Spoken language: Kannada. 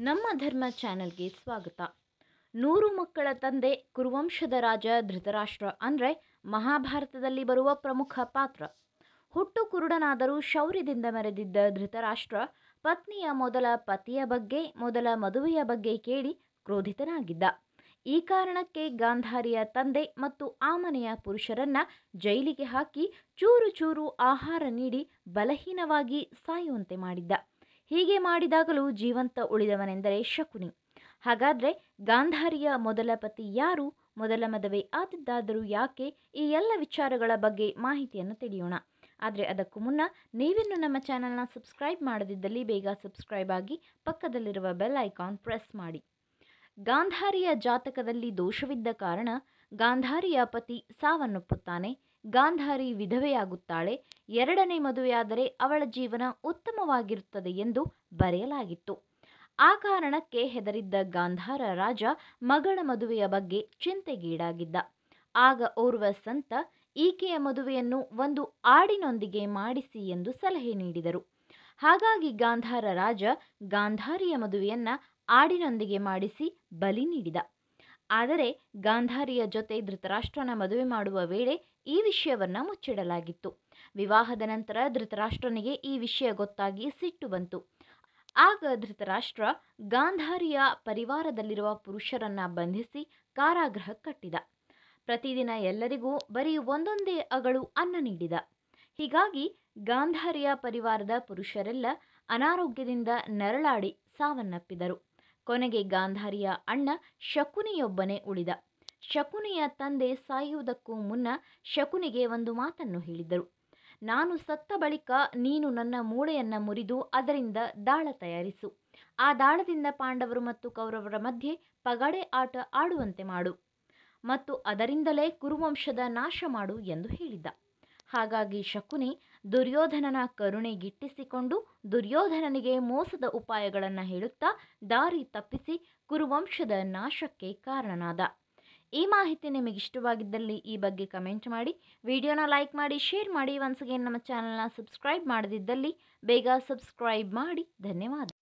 ನಮ್ಮ ಧರ್ಮ ಚಾನೆಲ್ಗೆ ಸ್ವಾಗತ ನೂರು ಮಕ್ಕಳ ತಂದೆ ಕುರುವಂಶದ ರಾಜ ಧೃತರಾಷ್ಟ್ರ ಅಂದರೆ ಮಹಾಭಾರತದಲ್ಲಿ ಬರುವ ಪ್ರಮುಖ ಪಾತ್ರ ಹುಟ್ಟು ಕುರುಡನಾದರೂ ಶೌರ್ಯದಿಂದ ಮೆರೆದಿದ್ದ ಧೃತರಾಷ್ಟ್ರ ಪತ್ನಿಯ ಮೊದಲ ಪತಿಯ ಬಗ್ಗೆ ಮೊದಲ ಮದುವೆಯ ಬಗ್ಗೆ ಕೇಳಿ ಕ್ರೋಧಿತನಾಗಿದ್ದ ಈ ಕಾರಣಕ್ಕೆ ಗಾಂಧಾರಿಯ ತಂದೆ ಮತ್ತು ಆ ಮನೆಯ ಪುರುಷರನ್ನ ಜೈಲಿಗೆ ಹಾಕಿ ಚೂರು ಚೂರು ಆಹಾರ ನೀಡಿ ಬಲಹೀನವಾಗಿ ಸಾಯುವಂತೆ ಮಾಡಿದ್ದ ಹೀಗೆ ಮಾಡಿದಾಗಲೂ ಜೀವಂತ ಉಳಿದವನೆಂದರೆ ಶಕುನಿ ಹಾಗಾದರೆ ಗಾಂಧಾರಿಯ ಮೊದಲ ಪತಿ ಯಾರು ಮೊದಲ ಮದುವೆ ಆದದ್ದಾದರೂ ಯಾಕೆ ಈ ಎಲ್ಲ ವಿಚಾರಗಳ ಬಗ್ಗೆ ಮಾಹಿತಿಯನ್ನು ತಿಳಿಯೋಣ ಆದರೆ ಅದಕ್ಕೂ ಮುನ್ನ ನೀವಿನ್ನು ನಮ್ಮ ಚಾನಲ್ನ ಸಬ್ಸ್ಕ್ರೈಬ್ ಮಾಡದಿದ್ದಲ್ಲಿ ಬೇಗ ಸಬ್ಸ್ಕ್ರೈಬ್ ಆಗಿ ಪಕ್ಕದಲ್ಲಿರುವ ಬೆಲ್ ಐಕಾನ್ ಪ್ರೆಸ್ ಮಾಡಿ ಗಾಂಧಾರಿಯ ಜಾತಕದಲ್ಲಿ ದೋಷವಿದ್ದ ಕಾರಣ ಗಾಂಧಾರಿಯ ಪತಿ ಸಾವನ್ನಪ್ಪುತ್ತಾನೆ ಗಾಂಧಾರಿ ವಿಧವೆಯಾಗುತ್ತಾಳೆ ಎರಡನೇ ಮದುವೆಯಾದರೆ ಅವಳ ಜೀವನ ಉತ್ತಮವಾಗಿರುತ್ತದೆ ಎಂದು ಬರೆಯಲಾಗಿತ್ತು ಆ ಕಾರಣಕ್ಕೆ ಹೆದರಿದ್ದ ಗಾಂಧಾರ ರಾಜ ಮಗಳ ಮದುವೆಯ ಬಗ್ಗೆ ಚಿಂತೆಗೀಡಾಗಿದ್ದ ಆಗ ಓರ್ವ ಸಂತ ಈಕೆಯ ಮದುವೆಯನ್ನು ಒಂದು ಆಡಿನೊಂದಿಗೆ ಮಾಡಿಸಿ ಎಂದು ಸಲಹೆ ನೀಡಿದರು ಹಾಗಾಗಿ ಗಾಂಧಾರ ರಾಜ ಗಾಂಧಾರಿಯ ಮದುವೆಯನ್ನ ಆಡಿನೊಂದಿಗೆ ಮಾಡಿಸಿ ಬಲಿ ನೀಡಿದ ಆದರೆ ಗಾಂಧಾರಿಯ ಜೊತೆ ಧೃತರಾಷ್ಟ್ರನ ಮದುವೆ ಮಾಡುವ ವೇಳೆ ಈ ವಿಷಯವನ್ನ ಮುಚ್ಚಿಡಲಾಗಿತ್ತು ವಿವಾಹದ ನಂತರ ಧೃತರಾಷ್ಟ್ರನಿಗೆ ಈ ವಿಷಯ ಗೊತ್ತಾಗಿ ಸಿಟ್ಟು ಬಂತು ಆಗ ಧೃತರಾಷ್ಟ್ರ ಗಾಂಧಾರಿಯ ಪರಿವಾರದಲ್ಲಿರುವ ಪುರುಷರನ್ನ ಬಂಧಿಸಿ ಕಾರಾಗೃಹ ಕಟ್ಟಿದ ಪ್ರತಿದಿನ ಎಲ್ಲರಿಗೂ ಬರೀ ಒಂದೊಂದೇ ಅಗಳು ಅನ್ನ ನೀಡಿದ ಹೀಗಾಗಿ ಗಾಂಧಾರಿಯ ಪರಿವಾರದ ಪುರುಷರೆಲ್ಲ ಅನಾರೋಗ್ಯದಿಂದ ನರಳಾಡಿ ಸಾವನ್ನಪ್ಪಿದರು ಕೊನೆಗೆ ಗಾಂಧಾರಿಯ ಅಣ್ಣ ಶಕುನಿಯೊಬ್ಬನೇ ಉಳಿದ ಶಕುನಿಯ ತಂದೆ ಸಾಯುವುದಕ್ಕೂ ಮುನ್ನ ಶಕುನಿಗೆ ಒಂದು ಮಾತನ್ನು ಹೇಳಿದರು ನಾನು ಸತ್ತ ಬಳಿಕ ನೀನು ನನ್ನ ಮೂಳೆಯನ್ನು ಮುರಿದು ಅದರಿಂದ ದಾಳ ತಯಾರಿಸು ಆ ದಾಳದಿಂದ ಪಾಂಡವರು ಮತ್ತು ಕೌರವರ ಮಧ್ಯೆ ಪಗಡೆ ಆಟ ಆಡುವಂತೆ ಮಾಡು ಮತ್ತು ಅದರಿಂದಲೇ ಕುರುವಂಶದ ನಾಶ ಮಾಡು ಎಂದು ಹೇಳಿದ್ದ ಹಾಗಾಗಿ ಶಕುನಿ ದುರ್ಯೋಧನನ ಕರುಣೆ ಗಿಟ್ಟಿಸಿಕೊಂಡು ದುರ್ಯೋಧನನಿಗೆ ಮೋಸದ ಉಪಾಯಗಳನ್ನು ಹೇಳುತ್ತಾ ದಾರಿ ತಪ್ಪಿಸಿ ಕುರುವಂಶದ ನಾಶಕ್ಕೆ ಕಾರಣನಾದ ಈ ಮಾಹಿತಿ ನಿಮಗೆ ಇಷ್ಟವಾಗಿದ್ದಲ್ಲಿ ಈ ಬಗ್ಗೆ ಕಮೆಂಟ್ ಮಾಡಿ ವಿಡಿಯೋನ ಲೈಕ್ ಮಾಡಿ ಶೇರ್ ಮಾಡಿ ಒನ್ಸ್ ಅಗೇನ್ ನಮ್ಮ ಚಾನಲ್ನ ಸಬ್ಸ್ಕ್ರೈಬ್ ಮಾಡದಿದ್ದಲ್ಲಿ ಬೇಗ ಸಬ್ಸ್ಕ್ರೈಬ್ ಮಾಡಿ ಧನ್ಯವಾದ